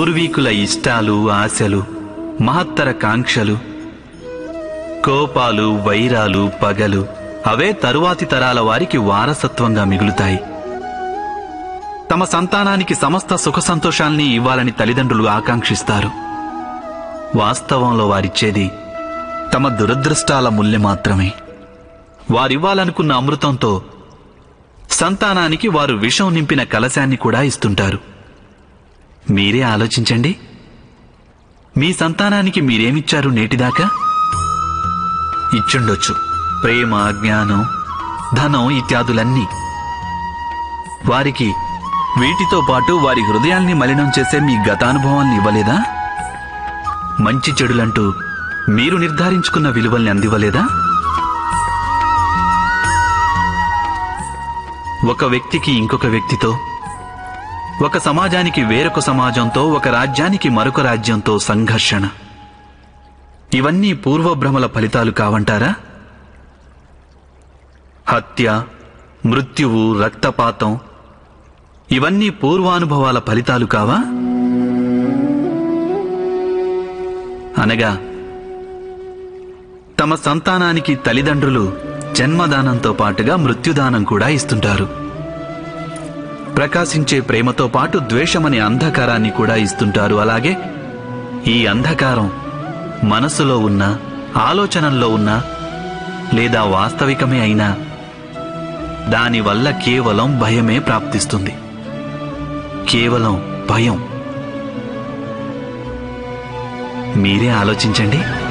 పూర్వీకుల ఇష్టాలు ఆశలు మహత్తర కాంక్షలు కోపాలు వైరాలు పగలు అవే తరువాతి తరాల వారికి వారసత్వంగా మిగులుతాయి తమ సంతానానికి సమస్త సుఖ సంతోషాల్ని ఇవ్వాలని తల్లిదండ్రులు ఆకాంక్షిస్తారు వాస్తవంలో వారిచ్చేది తమ దురదృష్టాల ముల్లె మాత్రమే వారివ్వాలనుకున్న అమృతంతో సంతానానికి వారు విషం నింపిన కలశాన్ని కూడా ఇస్తుంటారు మీరే ఆలోచించండి మీ సంతానానికి మీరేమిచ్చారు నేటిదాకా ఇచ్చుండొచ్చు ప్రేమ జ్ఞానం ధనం ఇత్యాదులన్నీ వారికి వీటితో పాటు వారి హృదయాల్ని మలినం చేసే మీ గతానుభవాల్ని ఇవ్వలేదా మంచి చెడులంటూ మీరు నిర్ధారించుకున్న విలువల్ని అందివ్వలేదా ఒక వ్యక్తికి ఇంకొక వ్యక్తితో ఒక సమాజానికి వేరొక సమాజంతో ఒక రాజ్యానికి మరొక రాజ్యంతో సంఘర్షణ ఇవన్నీ పూర్వభ్రమల ఫలితాలు కావంటారా హత్య మృత్యువు రక్తపాతం ఇవన్నీ పూర్వానుభవాల ఫలితాలు కావా అనగా తమ సంతానానికి తల్లిదండ్రులు జన్మదానంతో పాటుగా మృత్యుదానం కూడా ఇస్తుంటారు ప్రకాశించే ప్రేమతో పాటు ద్వేషమనే అంధకారాన్ని కూడా ఇస్తుంటారు అలాగే ఈ అంధకారం మనసులో ఉన్న ఆలోచనల్లో ఉన్న లేదా వాస్తవికమే అయినా దానివల్ల కేవలం భయమే ప్రాప్తిస్తుంది కేవలం భయం మీరే ఆలోచించండి